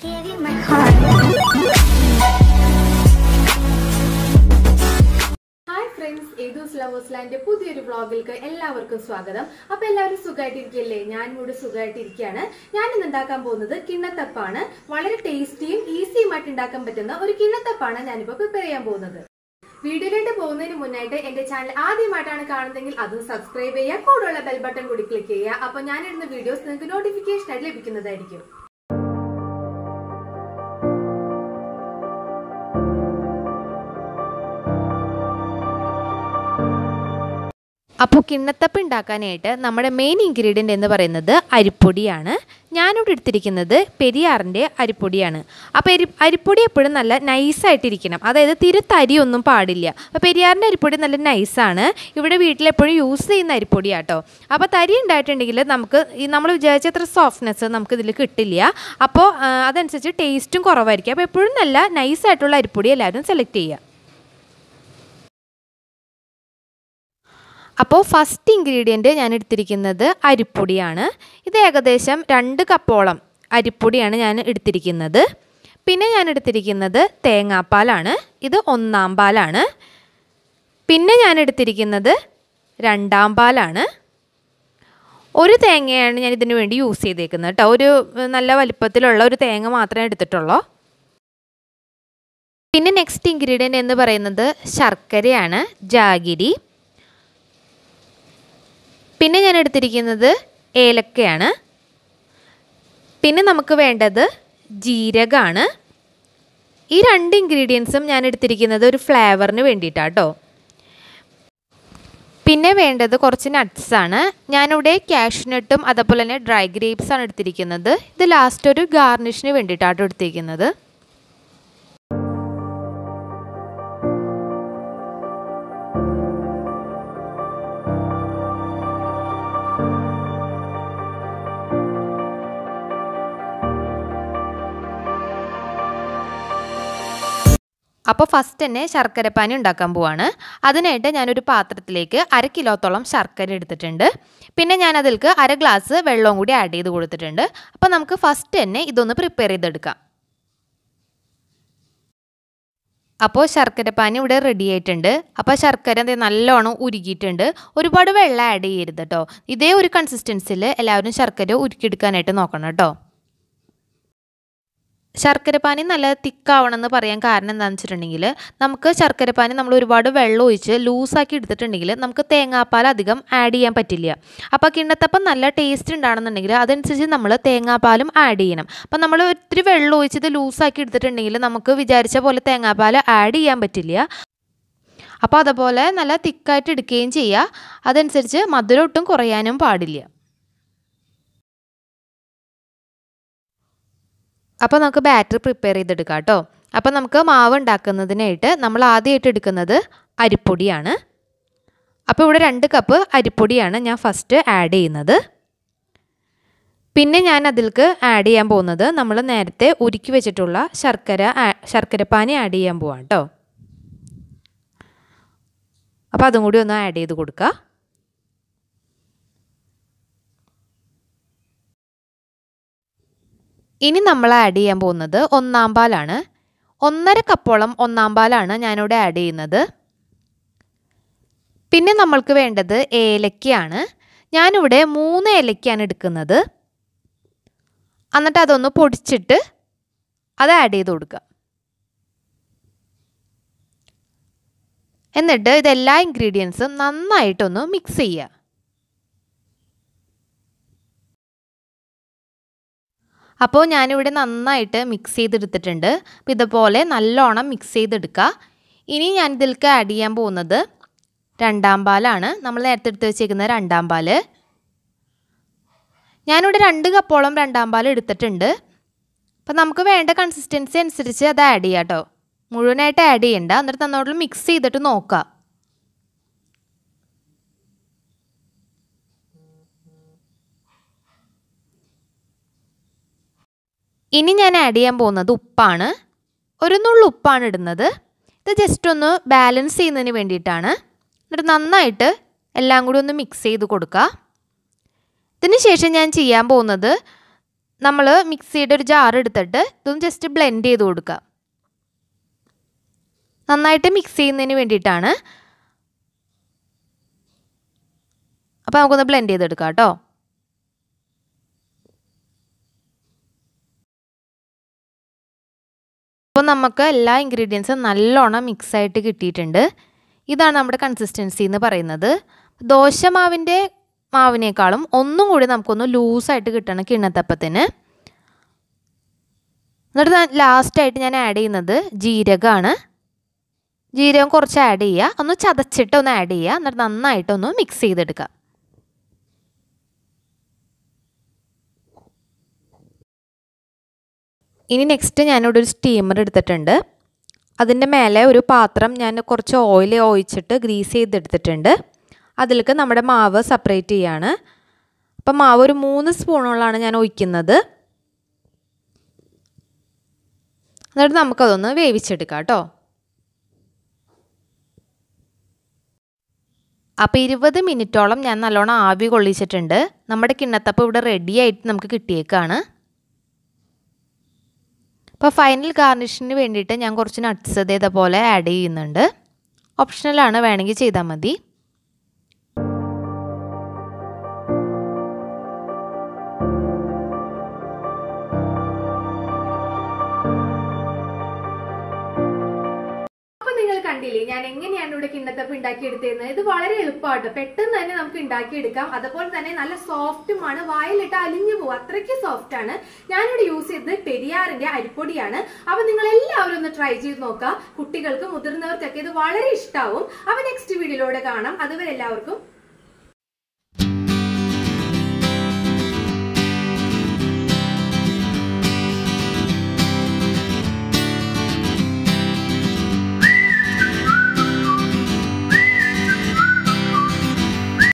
Give you my heart. Hi friends ഏതൂസ് lovers ലാൻഡിന്റെ പുതിയൊരു വ്ളോഗിലേക്ക് എല്ലാവർക്കും സ്വാഗതം അപ്പൊ എല്ലാവരും സുഖമായിട്ടിരിക്കല്ലേ ഞാൻ കൂടെ സുഖമായിട്ടിരിക്കുകയാണ് ഞാൻ ഇന്ന് ഉണ്ടാക്കാൻ പോകുന്നത് കിണ്ണത്തപ്പാണ് വളരെ ടേസ്റ്റിയും ഈസിയുമായിട്ട് ഉണ്ടാക്കാൻ പറ്റുന്ന ഒരു കിണ്ണത്തപ്പാണ് ഞാനിപ്പോൾ പ്രിപ്പയർ ചെയ്യാൻ പോകുന്നത് വീഡിയോയിലോട്ട് പോകുന്നതിന് മുന്നായിട്ട് എന്റെ ചാനൽ ആദ്യമായിട്ടാണ് കാണുന്നതെങ്കിൽ അതും സബ്സ്ക്രൈബ് ചെയ്യുക കൂടെയുള്ള ബെൽ ബട്ടൺ കൂടി ക്ലിക്ക് ചെയ്യുക അപ്പൊ ഞാൻ ഇടുന്ന വീഡിയോസ് നിങ്ങൾക്ക് നോട്ടിഫിക്കേഷൻ ആയിട്ട് ലഭിക്കുന്നതായിരിക്കും അപ്പോൾ കിണ്ണത്തപ്പ് ഉണ്ടാക്കാനായിട്ട് നമ്മുടെ മെയിൻ ഇൻഗ്രീഡിയൻ്റ് എന്ന് പറയുന്നത് അരിപ്പൊടിയാണ് ഞാനിവിടെ എടുത്തിരിക്കുന്നത് പെരിയാറിൻ്റെ അരിപ്പൊടിയാണ് അപ്പോൾ അരി അരിപ്പൊടി എപ്പോഴും നല്ല നൈസായിട്ടിരിക്കണം അതായത് തിരു തരിയൊന്നും പാടില്ല അപ്പോൾ പെരിയാറിൻ്റെ അരിപ്പൊടി നല്ല നൈസാണ് ഇവിടെ വീട്ടിലെപ്പോഴും യൂസ് ചെയ്യുന്ന അരിപ്പൊടിയാട്ടോ അപ്പോൾ തരി ഉണ്ടായിട്ടുണ്ടെങ്കിൽ നമുക്ക് ഈ നമ്മൾ വിചാരിച്ചത്ര സോഫ്റ്റ്നെസ് നമുക്ക് ഇതിൽ കിട്ടില്ല അപ്പോൾ ആ, അതനുസരിച്ച് ടേസ്റ്റും കുറവായിരിക്കും അപ്പോൾ എപ്പോഴും നല്ല നൈസായിട്ടുള്ള അരിപ്പൊടി എല്ലാവരും സെലക്ട് ചെയ്യുക അപ്പോൾ ഫസ്റ്റ് ഇൻഗ്രീഡിയൻറ്റ് ഞാൻ എടുത്തിരിക്കുന്നത് അരിപ്പൊടിയാണ് ഇത് ഏകദേശം രണ്ട് കപ്പോളം അരിപ്പൊടിയാണ് ഞാൻ എടുത്തിരിക്കുന്നത് പിന്നെ ഞാൻ എടുത്തിരിക്കുന്നത് തേങ്ങാപ്പാലാണ് ഇത് ഒന്നാം പാലാണ് പിന്നെ ഞാൻ എടുത്തിരിക്കുന്നത് രണ്ടാം പാലാണ് ഒരു തേങ്ങയാണ് ഞാൻ ഇതിനു വേണ്ടി യൂസ് ചെയ്തേക്കുന്നത് കേട്ടോ ഒരു ഏഹ്, നല്ല വലിപ്പത്തിലുള്ള ഒരു തേങ്ങ മാത്രമേ എടുത്തിട്ടുള്ളൂ പിന്നെ നെക്സ്റ്റ് ഇൻഗ്രീഡിയൻ്റ് എന്ന് പറയുന്നത് ശർക്കരയാണ് ജാഗിരി പിന്നെ ഞാൻ എടുത്തിരിക്കുന്നത് ഏലക്കയാണ് പിന്നെ നമുക്ക് വേണ്ടത് ജീരകമാണ് ഈ രണ്ട് ഇൻഗ്രീഡിയൻസും ഞാൻ എടുത്തിരിക്കുന്നത് ഒരു ഫ്ലേവറിന് വേണ്ടിയിട്ടാട്ടോ പിന്നെ വേണ്ടത് കുറച്ച് നട്ട്സ് ആണ് ഞാനിവിടെ കാഷ്നട്ടും അതേപോലെ തന്നെ ഡ്രൈ ഗ്രേപ്സ് ആണ് എടുത്തിരിക്കുന്നത് ഇത് ലാസ്റ്റ് ഒരു ഗാർണിഷിന് വേണ്ടിയിട്ടാട്ടോ എടുത്തിരിക്കുന്നത് അപ്പോൾ ഫസ്റ്റ് തന്നെ ശർക്കരപ്പാനി ഉണ്ടാക്കാൻ പോവാണ് അതിനായിട്ട് ഞാനൊരു പാത്രത്തിലേക്ക് അര കിലോത്തോളം ശർക്കര എടുത്തിട്ടുണ്ട് പിന്നെ ഞാൻ അതിലേക്ക് അര ഗ്ലാസ് വെള്ളവും കൂടി ആഡ് ചെയ്ത് കൊടുത്തിട്ടുണ്ട് അപ്പോൾ നമുക്ക് ഫസ്റ്റ് തന്നെ ഇതൊന്ന് പ്രിപ്പയർ ചെയ്തെടുക്കാം അപ്പോൾ ശർക്കരപ്പാനി ഇവിടെ റെഡി ആയിട്ടുണ്ട് അപ്പോൾ ശർക്കര ദേ നല്ലോണം ഉരുകിയിട്ടുണ്ട് ഒരുപാട് വെള്ളം ആഡ് ചെയ്യരുത് കേട്ടോ ഇതേ ഒരു കൺസിസ്റ്റൻസിൽ എല്ലാവരും ശർക്കര ഉരുക്കിയെടുക്കാനായിട്ട് നോക്കണം കേട്ടോ ശർക്കരപ്പാനി നല്ല തിക്കാവണം എന്ന് പറയാൻ കാരണം എന്താണെന്ന് വെച്ചിട്ടുണ്ടെങ്കിൽ നമുക്ക് ശർക്കരപ്പാനി നമ്മൾ ഒരുപാട് വെള്ളം ഒഴിച്ച് ലൂസാക്കി എടുത്തിട്ടുണ്ടെങ്കിൽ നമുക്ക് തേങ്ങാപ്പാൽ അധികം ആഡ് ചെയ്യാൻ പറ്റില്ല അപ്പോൾ കിണ്ണത്തപ്പം നല്ല ടേസ്റ്റ് ഉണ്ടാണെന്നുണ്ടെങ്കിൽ അതനുസരിച്ച് നമ്മൾ തേങ്ങാപ്പാലും ആഡ് ചെയ്യണം അപ്പം നമ്മൾ ഒത്തിരി വെള്ളം ഒഴിച്ച് ഇത് ലൂസാക്കി എടുത്തിട്ടുണ്ടെങ്കിൽ നമുക്ക് വിചാരിച്ച പോലെ തേങ്ങാപ്പാൽ ആഡ് ചെയ്യാൻ പറ്റില്ല അപ്പോൾ അതുപോലെ നല്ല തിക്കായിട്ട് എടുക്കുകയും ചെയ്യുക അതനുസരിച്ച് മധുരം ഒട്ടും കുറയാനും പാടില്ല അപ്പോൾ നമുക്ക് ബാറ്റർ പ്രിപ്പയർ ചെയ്തെടുക്കാം കേട്ടോ അപ്പോൾ നമുക്ക് മാവ് ഉണ്ടാക്കുന്നതിനായിട്ട് നമ്മൾ ആദ്യമായിട്ട് എടുക്കുന്നത് അരിപ്പൊടിയാണ് അപ്പോൾ ഇവിടെ രണ്ട് കപ്പ് അരിപ്പൊടിയാണ് ഞാൻ ഫസ്റ്റ് ആഡ് ചെയ്യുന്നത് പിന്നെ ഞാൻ അതിലേക്ക് ആഡ് ചെയ്യാൻ പോകുന്നത് നമ്മൾ നേരത്തെ ഉരുക്കി വെച്ചിട്ടുള്ള ശർക്കര ആ- ശർക്കരപ്പാനി ആഡ് ചെയ്യാൻ പോവാം കേട്ടോ അപ്പോൾ അതും കൂടി ഒന്ന് ആഡ് ചെയ്ത് കൊടുക്കുക ഇനി നമ്മൾ ആഡ് ചെയ്യാൻ പോകുന്നത് ഒന്നാം പാലാണ് ഒന്നര കപ്പോളം ഒന്നാം പാലാണ് ഞാനിവിടെ ആഡ് ചെയ്യുന്നത് പിന്നെ നമ്മൾക്ക് വേണ്ടത് ഏലക്കയാണ് ഞാനിവിടെ മൂന്ന് ഏലക്കയാണ് എടുക്കുന്നത് എന്നിട്ട് അതൊന്ന് പൊടിച്ചിട്ട് അത് ആഡ് ചെയ്ത് കൊടുക്കുക എന്നിട്ട് ഇതെല്ലാ ഇൻഗ്രീഡിയൻസും നന്നായിട്ടൊന്ന് മിക്സ് ചെയ്യുക അപ്പോൾ ഞാനിവിടെ നന്നായിട്ട് മിക്സ് ചെയ്തെടുത്തിട്ടുണ്ട് അപ്പോൾ ഇതുപോലെ നല്ലോണം മിക്സ് ചെയ്തെടുക്കുക ഇനി ഞാൻ ഇതിലേക്ക് ആഡ് ചെയ്യാൻ പോകുന്നത് രണ്ടാം പാലാണ് നമ്മൾ നേരത്തെ എടുത്ത് വെച്ചേക്കുന്ന രണ്ടാം പാല് ഞാനിവിടെ രണ്ട് കപ്പോളം രണ്ടാം പാൽ എടുത്തിട്ടുണ്ട് അപ്പം നമുക്ക് വേണ്ട കൺസിസ്റ്റൻസി അനുസരിച്ച് അത് ആഡ് ചെയ്യാം കേട്ടോ മുഴുവനായിട്ട് ആഡ് ചെയ്യണ്ട എന്നിട്ട് നന്നോട്ട് മിക്സ് ചെയ്തിട്ട് നോക്കുക ഇനി ഞാൻ ആഡ് ചെയ്യാൻ പോകുന്നത് ഉപ്പാണ് ഒരു നുള്ളു ഉപ്പാണ് ഇടുന്നത് ഇത് ജസ്റ്റ് ഒന്ന് ബാലൻസ് ചെയ്യുന്നതിന് വേണ്ടിയിട്ടാണ് എന്നിട്ട് നന്നായിട്ട് എല്ലാം കൂടി ഒന്ന് മിക്സ് ചെയ്ത് കൊടുക്കുക ഇതിന് ശേഷം ഞാൻ ചെയ്യാൻ പോകുന്നത് നമ്മൾ മിക്സിയുടെ ഒരു ജാർ എടുത്തിട്ട് ഇതൊന്ന് ജസ്റ്റ് ബ്ലെൻഡ് ചെയ്ത് കൊടുക്കുക നന്നായിട്ട് മിക്സ് ചെയ്യുന്നതിന് വേണ്ടിയിട്ടാണ് അപ്പോൾ നമുക്കൊന്ന് ബ്ലെൻഡ് ചെയ്തെടുക്കാം കേട്ടോ അപ്പോൾ നമുക്ക് എല്ലാ ഇൻഗ്രീഡിയൻസും നല്ലോണം മിക്സ് ആയിട്ട് കിട്ടിയിട്ടുണ്ട് ഇതാണ് നമ്മുടെ കൺസിസ്റ്റൻസി എന്ന് പറയുന്നത് ദോശമാവിൻ്റെ മാവിനേക്കാളും ഒന്നും കൂടി നമുക്കൊന്ന് ലൂസായിട്ട് കിട്ടണം കിണ്ണത്തപ്പത്തിന് എന്നിട്ട് ലാസ്റ്റായിട്ട് ഞാൻ ആഡ് ചെയ്യുന്നത് ജീരകമാണ് ജീരകം കുറച്ച് ആഡ് ചെയ്യുക ഒന്ന് ചതച്ചിട്ട് ഒന്ന് ആഡ് ചെയ്യുക എന്നിട്ട് നന്നായിട്ടൊന്ന് മിക്സ് ചെയ്തെടുക്കുക ഇനി നെക്സ്റ്റ് ഞാനിവിടെ ഒരു സ്റ്റീമർ എടുത്തിട്ടുണ്ട് അതിൻ്റെ മേലെ ഒരു പാത്രം ഞാൻ കുറച്ച് ഓയിൽ ഒഴിച്ചിട്ട് ഗ്രീസ് ചെയ്തെടുത്തിട്ടുണ്ട് അതിലേക്ക് നമ്മുടെ മാവ് സെപ്പറേറ്റ് ചെയ്യാണ് അപ്പം മാവ് ഒരു മൂന്ന് സ്പൂണോളാണ് ഞാൻ ഒഴിക്കുന്നത് എന്നിട്ട് നമുക്കതൊന്ന് വേവിച്ചെടുക്കാം കേട്ടോ അപ്പോൾ ഇരുപത് മിനിറ്റോളം ഞാൻ നല്ലോണം ആവി കൊള്ളിച്ചിട്ടുണ്ട് നമ്മുടെ കിണ്ണത്തപ്പം ഇവിടെ റെഡി ആയിട്ട് നമുക്ക് കിട്ടിയേക്കാണ് അപ്പോൾ ഫൈനൽ ഗാർണിഷിന് വേണ്ടിയിട്ട് ഞാൻ കുറച്ച് നട്ട്സ് ഇതേപോലെ ആഡ് ചെയ്യുന്നുണ്ട് ഓപ്ഷണലാണ് വേണമെങ്കിൽ ചെയ്താൽ മതി നിങ്ങൾ കണ്ടില്ലേ ഞാൻ എങ്ങനെയാണ് ഇവിടെ കിണ്ണത്തപ്പം ഉണ്ടാക്കിയെടുത്തതെന്ന് ഇത് വളരെ എളുപ്പമായിട്ട് പെട്ടെന്ന് തന്നെ നമുക്ക് ഉണ്ടാക്കിയെടുക്കാം അതുപോലെ തന്നെ നല്ല സോഫ്റ്റുമാണ് വായിലിട്ട് അലിഞ്ഞു പോകും അത്രയ്ക്ക് സോഫ്റ്റ് ആണ് ഞാനിവിടെ യൂസ് ചെയ്തത് പെരിയാറിന്റെ അരിപ്പൊടിയാണ് അപ്പൊ നിങ്ങൾ എല്ലാവരും ഒന്ന് ട്രൈ ചെയ്ത് നോക്കാം കുട്ടികൾക്ക് മുതിർന്നവർക്കൊക്കെ ഇത് വളരെ ഇഷ്ടാവും അപ്പൊ നെക്സ്റ്റ് വീഡിയോയിലൂടെ കാണാം അതുവരെ എല്ലാവർക്കും